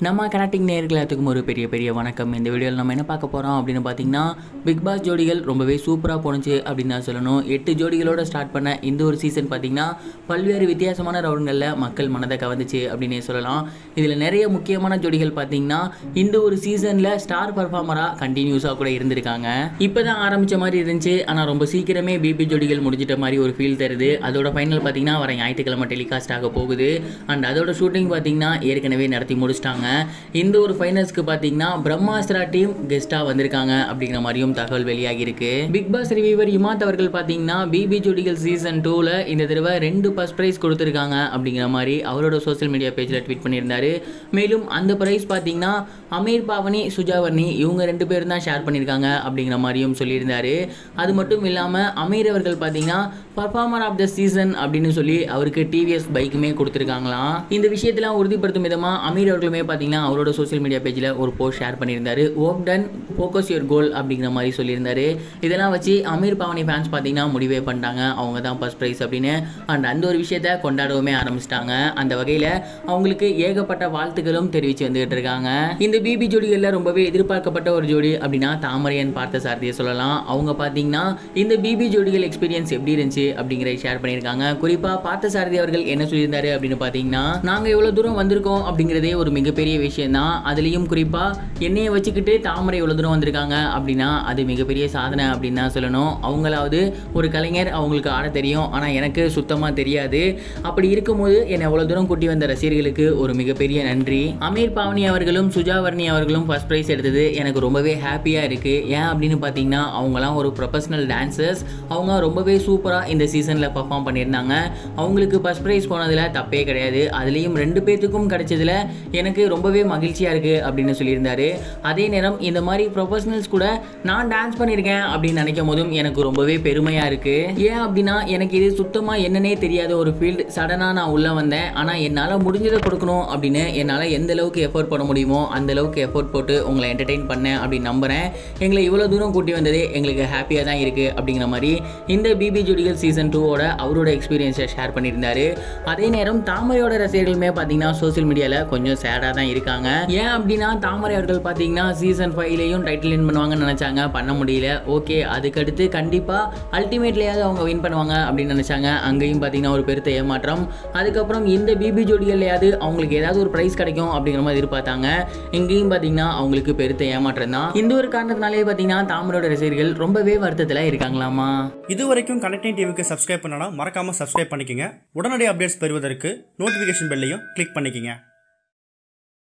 நம்ம கனெக்டிங் நேர்கள் எல்லாத்துக்கும் ஒரு பெரிய பெரிய வணக்கம் இந்த வீடியோவில் நம்ம என்ன பார்க்க போகிறோம் அப்படின்னு பார்த்தீங்கன்னா பிக் பாஸ் ஜோடிகள் ரொம்பவே சூப்பராக போணுச்சு அப்படின்னு தான் சொல்லணும் எட்டு ஜோடிகளோட ஸ்டார்ட் பண்ண இந்த ஒரு சீசன் பார்த்தீங்கன்னா பல்வேறு வித்தியாசமான ரவுண்டுகளில் மக்கள் மனதை கவர்ந்துச்சு அப்படின்னே சொல்லலாம் இதில் நிறைய முக்கியமான ஜோடிகள் பார்த்தீங்கன்னா இந்த ஒரு சீசனில் ஸ்டார் பர்ஃபார்மராக கண்டினியூஸாக கூட இருந்திருக்காங்க இப்போ தான் ஆரம்பித்த மாதிரி இருந்துச்சு ஆனால் ரொம்ப சீக்கிரமே பிபி ஜோடிகள் முடிஞ்சிட்ட மாதிரி ஒரு ஃபீல் தருது அதோட ஃபைனல் பார்த்தீங்கன்னா வர ஞாயிற்றுக்கிழமை டெலிகாஸ்ட் ஆக போகுது அண்ட் அதோட ஷூட்டிங் பார்த்தீங்கன்னா ஏற்கனவே நடத்தி முடிச்சிட்டாங்க இந்த ஒரு ஃபைனல்ஸ்க்கு பார்த்தீங்கன்னா பிரம்மாஸ்திரா டீம் கெஸ்ட்டாக வந்திருக்காங்க அப்படிங்கிற மாதிரியும் தகவல் வெளியாகி இருக்கு பிக் பாஸ் ரிவியூவர் இமாத் அவர்கள் பார்த்தீங்கன்னா பிபி ஜோடிகள் சீசன் டூவில் இந்த தடவை ரெண்டு ஃபர்ஸ்ட் ப்ரைஸ் கொடுத்துருக்காங்க அப்படிங்கிற மாதிரி அவரோட சோஷியல் மீடியா பேஜில் ட்வீட் பண்ணியிருந்தாரு மேலும் அந்த ப்ரைஸ் பார்த்தீங்கன்னா அமீர் பாவனி சுஜாவர்ணி இவங்க ரெண்டு பேரும் தான் ஷேர் பண்ணியிருக்காங்க அப்படிங்கிற மாதிரியும் சொல்லியிருந்தாரு அது மட்டும் இல்லாமல் அமீர் அவர்கள் பார்த்தீங்கன்னா பர்ஃபார்மர் ஆஃப் த சீசன் அப்படின்னு சொல்லி அவருக்கு டிவிஎஸ் பைக்குமே கொடுத்துருக்காங்களாம் இந்த விஷயத்தெல்லாம் உறுதிப்படுத்தும் விதமாக அமீர் அவர்களுமே பார்த்தீங்கன்னா அவரோட சோஷியல் மீடியா பேஜில் ஒரு போஸ்ட் ஷேர் பண்ணியிருந்தாரு work done focus your goal அப்படிங்கிற மாதிரி சொல்லியிருந்தாரு இதெல்லாம் வச்சு அமீர் பாவனி ஃபேன்ஸ் பார்த்தீங்கன்னா முடிவே பண்ணிட்டாங்க அவங்க தான் ஃபர்ஸ்ட் ப்ரைஸ் அப்படின்னு அண்ட் அந்த ஒரு விஷயத்த கொண்டாடவுமே ஆரம்பிச்சிட்டாங்க அந்த வகையில் அவங்களுக்கு ஏகப்பட்ட வாழ்த்துக்களும் தெரிவித்து வந்துகிட்டு இருக்காங்க இந்த பிபி ஜோடிகளில் ரொம்பவே எதிர்பார்க்கப்பட்ட ஒரு ஜோடி அப்படின்னா தாமரையன் பார்த்த சாரதியை சொல்லலாம் அவங்க பார்த்தீங்கன்னா இந்த பிபி ஜோடிகள் எக்ஸ்பீரியன்ஸ் எப்படி இருந்துச்சு அப்படிங்கிறத ஷேர் பண்ணியிருக்காங்க குறிப்பாக பார்த்த சாரதி அவர்கள் என்ன சொல்லியிருந்தாரு அப்படின்னு பார்த்தீங்கன்னா நாங்கள் எவ்வளோ தூரம் வந்திருக்கோம் அப்படிங்கிறதே ஒரு மிகப்பெரிய விஷயம் தான் அதுலேயும் குறிப்பாக என்னையை வச்சுக்கிட்டு தாமரை எவ்வளோ தூரம் வந்திருக்காங்க அப்படின்னா அது மிகப்பெரிய சாதனை அப்படின்னு தான் சொல்லணும் அவங்களாவது ஒரு கலைஞர் அவங்களுக்கு ஆட தெரியும் ஆனால் எனக்கு சுத்தமாக தெரியாது அப்படி இருக்கும்போது என்னை எவ்வளோ தூரம் கூட்டி வந்த ரசிகர்களுக்கு ஒரு மிகப்பெரிய நன்றி அமீர் பாவனி அவர்களும் சுஜாவர்ணி அவர்களும் ஃபர்ஸ்ட் ப்ரைஸ் எடுத்தது எனக்கு ரொம்பவே ஹாப்பியாக இருக்குது ஏன் அப்படின்னு பார்த்தீங்கன்னா அவங்களாம் ஒரு ப்ரொஃபஷனல் டான்சர்ஸ் அவங்க ரொம்பவே சூப்பராக இந்த சீசனில் பர்ஃபார்ம் பண்ணியிருந்தாங்க அவங்களுக்கு ஃபர்ஸ்ட் ப்ரைஸ் போனதில் தப்பே கிடையாது அதுலேயும் ரெண்டு பேர்த்துக்கும் கிடைச்சதுல எனக்கு ரொம்பவே மகிழ்ச்சியாக இருக்குது அப்படின்னு சொல்லியிருந்தாரு அதே நேரம் இந்த மாதிரி ப்ரொஃபஷனல்ஸ் கூட நான் டான்ஸ் பண்ணியிருக்கேன் அப்படின்னு நினைக்கும் போதும் எனக்கு ரொம்பவே பெருமையாக இருக்குது ஏன் அப்படின்னா எனக்கு இது சுத்தமாக என்னன்னே தெரியாத ஒரு ஃபீல்டு சடனாக நான் உள்ளே வந்தேன் ஆனால் என்னால் முடிஞ்சதை கொடுக்கணும் அப்படின்னு என்னால் எந்த அளவுக்கு எஃபோர்ட் பண்ண முடியுமோ அந்த அளவுக்கு எஃபோர்ட் போட்டு உங்களை என்டர்டெயின் பண்ணேன் அப்படின்னு நம்புகிறேன் எங்களை இவ்வளோ தூரம் கூட்டி வந்ததே எங்களுக்கு ஹாப்பியாக தான் இருக்குது அப்படிங்கிற மாதிரி இந்த பிபி ஜோடிகள் சீசன் டூவோட அவரோட எக்ஸ்பீரியன்ஸை ஷேர் பண்ணியிருந்தாரு அதே நேரம் தாமரையோட ரசிகர்களுமே பார்த்தீங்கன்னா சோஷியல் மீடியாவில் கொஞ்சம் சேடாக தான் இருக்காங்க ஏன் அப்படின்னா தாமரை அவர்கள் பார்த்தீங்கன்னா சீசன் ஃபைவ்லையும் டைட்டில் வின் பண்ணுவாங்கன்னு நினச்சாங்க பண்ண முடியல ஓகே அதுக்கடுத்து கண்டிப்பாக அல்டிமேட்லேயாவது அவங்க வின் பண்ணுவாங்க அப்படின்னு நினச்சாங்க அங்கேயும் பார்த்தீங்கன்னா ஒரு பெருத்த ஏமாற்றம் அதுக்கப்புறம் இந்த பிபி ஜோடிகள்லையாவது அவங்களுக்கு ஏதாவது ஒரு ப்ரைஸ் கிடைக்கும் அப்படிங்கிற மாதிரி எதிர்பார்த்தாங்க இங்கேயும் பார்த்தீங்கன்னா அவங்களுக்கு பெருத்த ஏமாற்றம் தான் இந்த ஒரு காரணத்தினாலே பார்த்தீங்கன்னா தாமரோட ரசிகர்கள் ரொம்பவே வருத்தத்தில் இருக்காங்களாமா இது வரைக்கும் கனெக்டிங் டிவிக்கு சப்ஸ்கிரைப் பண்ணனா மறக்காம சப்ஸ்கிரைப் பண்ணிக்கங்க உடனடி அப்டேட்ஸ் பெறுவதற்கு நோட்டிஃபிகேஷன் பெல்லையும் கிளிக் பண்ணிக்கங்க